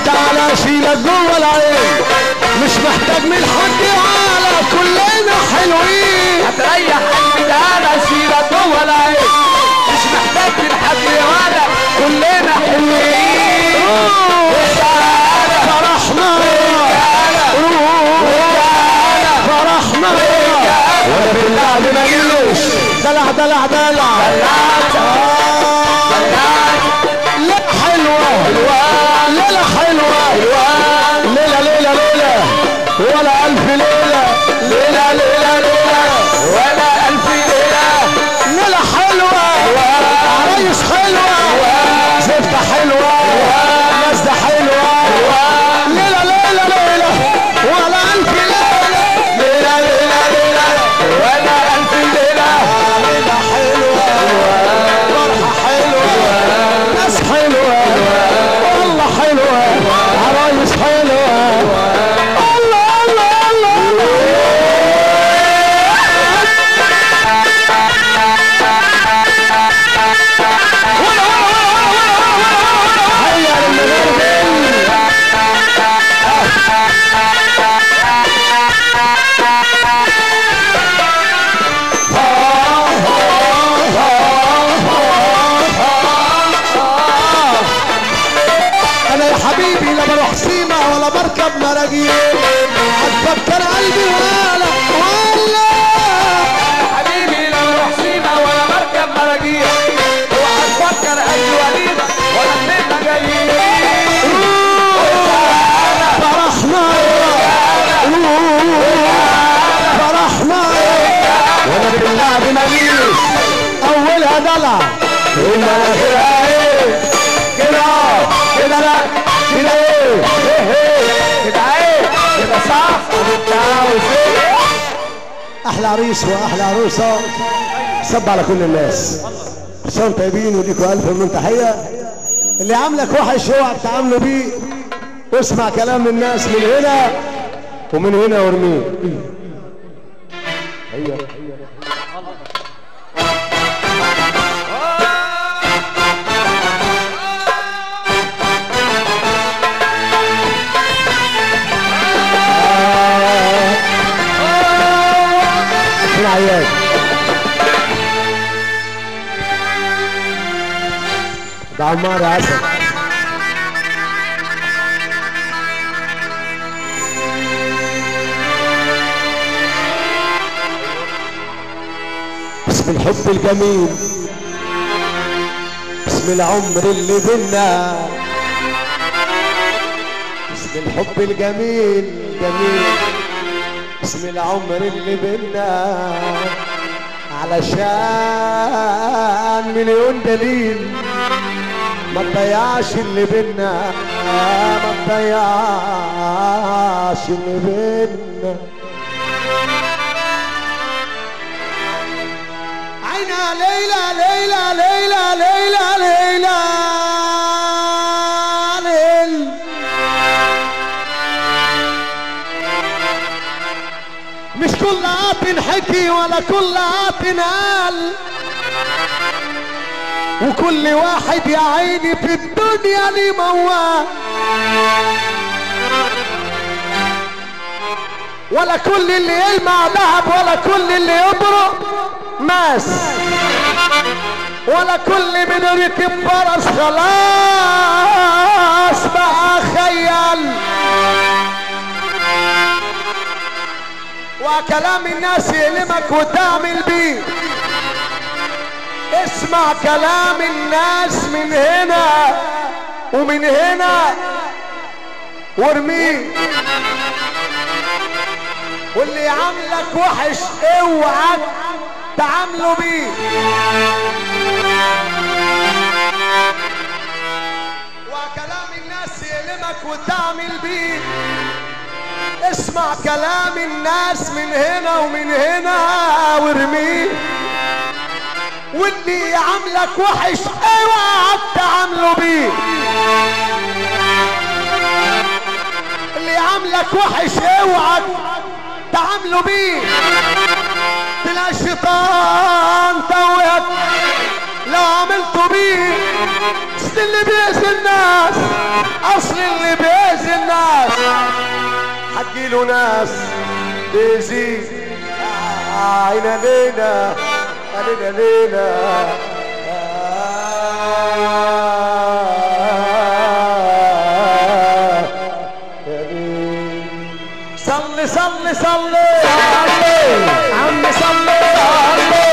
تعالى اشيلك جوه العين مش محتاج من حد يعالى كلنا حلوين هتريح قلبي تعالى اشيلك جوه العين مش محتاج من حد ولا كلنا حلوين تعالى فرحنا فرحنا ولا باللعب ما جيلوش دلع دلع دلع لا حلوة ليلة حلوة ليلة ليلة ليلة ولا ألف ليلة ليلة ليلة ليلة ولا ألف ليلة ليلة حلوة عرايس حلوة زفتة حلوة ناس ده حلوة ليلة ليلة ليلة ولا ألف ليلة ليلة ليلة ليلة ولا ألف ليلة ليلة حلوة فرحة حلوة ناس حلوة والله حلوة عرايس حلوة الله الله الله هيا للمغربين انا يا حبيبي لا بروح سيما ولا بركب مراجيل هتفكر قلبي ولا ولا حبيبي لو روح سيما ولا مركب مراجيح وهتفكر قلبي وليد ولا اتنين جايين فرحنا فرحنا وانا باللعب ماليش اولها دلع وما اخرها ايه كده كده لا كده ايه إيه إيه. كده ايه كده صح انت عاوز ايه احلى عريس واحلى عروسه صب على كل الناس كلهم طيبين وليكوا الف من تحيه اللي عاملك وحش اوعى تعامله بيه واسمع كلام الناس من هنا ومن هنا وارميه هيا فين عياد ده عمار يا عسل بسم الحب الجميل بسم العمر اللي بينا بسم الحب الجميل جميل بسم العمر اللي بينا علشان مليون دليل ما تضيعش اللي بينا ما تضيعش اللي بينا عينا ليلى ليلى ليلى ليلى ليلى ليل مش كل عاط حكي ولا كل عاط قال وكل واحد يا عيني في الدنيا ليه موال ولا كل اللي يلمع ذهب ولا كل اللي يبرق ماس ولا كل من ركب فرس خلاص بقى خيال وكلام الناس يلمك وتعمل بيه اسمع كلام الناس من هنا ومن هنا وارميه واللي عاملك وحش اوعى تعامله بيه وكلام الناس يلمك وتعمل بيه اسمع كلام الناس من هنا ومن هنا وارميه واللي عاملك وحش اوعى تعامله بيه اللي عاملك وحش اوعى تعامله بيه تلاقي الشيطان توهك لو عمل عملتوا بيه اصل اللي بيأذي الناس اصل اللي بيأذي الناس هتجيله ناس بيزي عينا لينا علينا لينا صلي صلي صلي عمي صلي صلي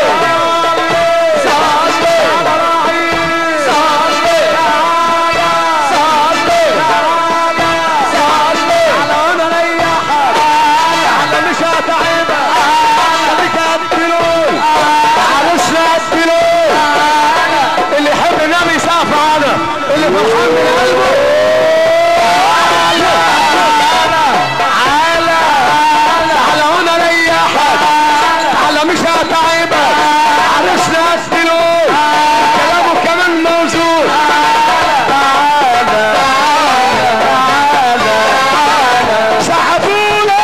صلي على راعي صلي صلي صلي على وانا ريحك على مش هتعبك خليك هتدلول عروسنا هتدلول اللي يحب النبي يسقف معانا اللي فرحان من قلبه على على هنا ريحك على مش هتعبك عرسنا اسدلون كلامه كمان موزون تعالى تعالى سحبونا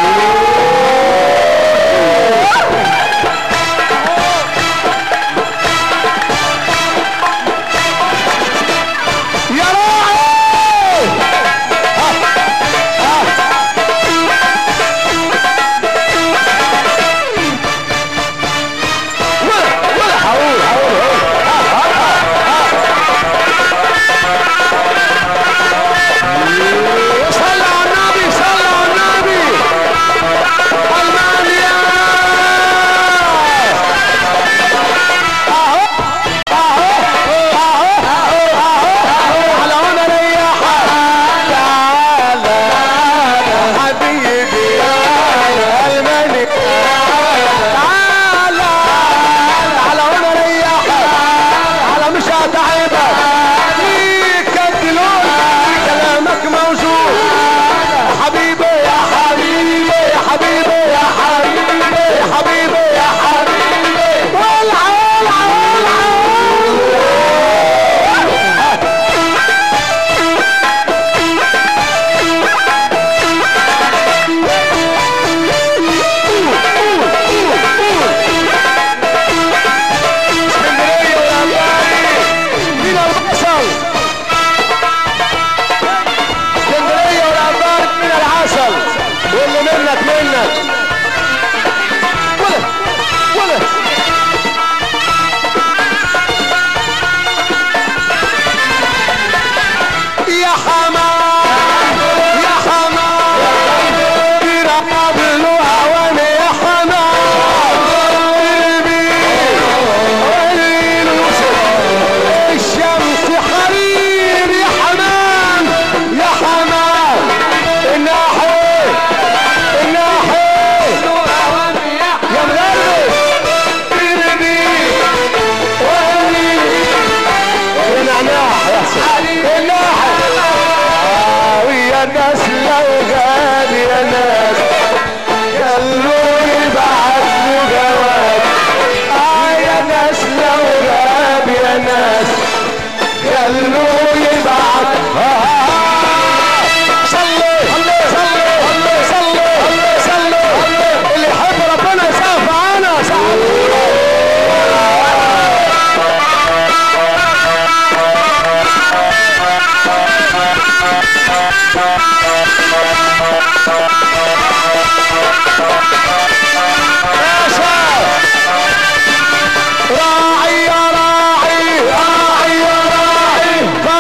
يا راعي ولا ولا هقول هقول صلى على النبي صلى على النبي المانيا اهو اهو اهو اهو على هنا ريحك تعالى حبيبي المانيا تعالى على هنا ريحك على مش هتعبك ليك الدلول كلامك موزون حبيبي يا حبيبي يا حبيبي يا حبيبي يا حبيبي يا حبيبي والعال عال اسكندريه والأماني من العسل اسكندريه والأماني من العسل واللي منك منك ولا ولا يا حمام يا حمام برقب الهوان يا حمام الشمس حرير يا حمام يا حمام الناحي الناحي يا مغرب قلبي وهني يا نعناع يا سيدي الناحي ويا الناس لو غالي يا ناس قالوا يبعت له جواب اه يا ناس لو غاب يا ناس قالوا يبعت آه صلي صلي صلي صلي صلي اللي يحب ربنا يسقف معانا سقف باشا راعي يا راعي راعي يا راعي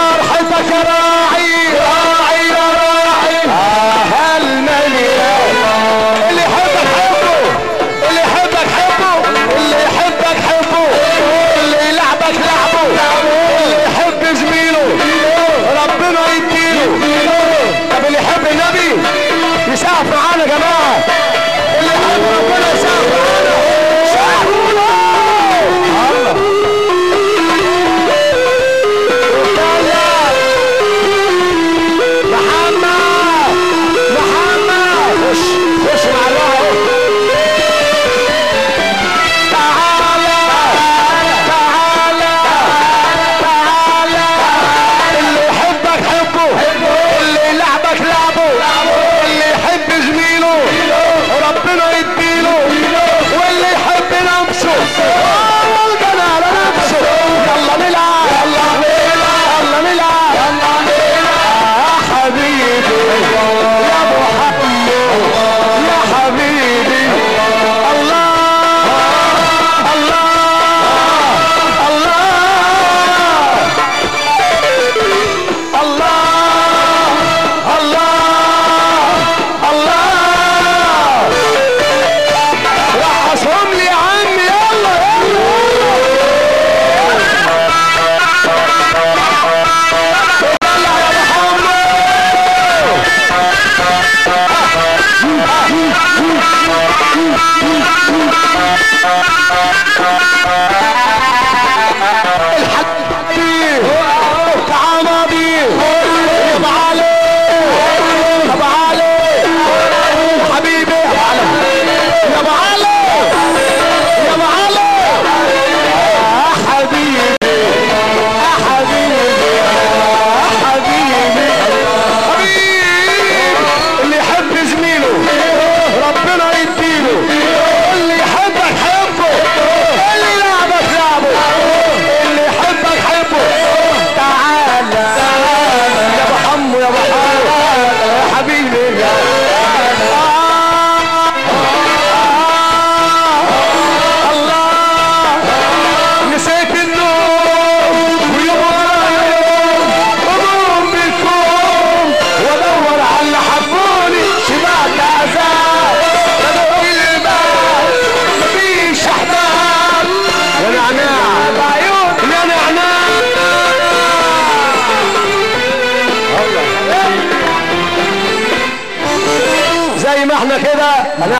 احنا كده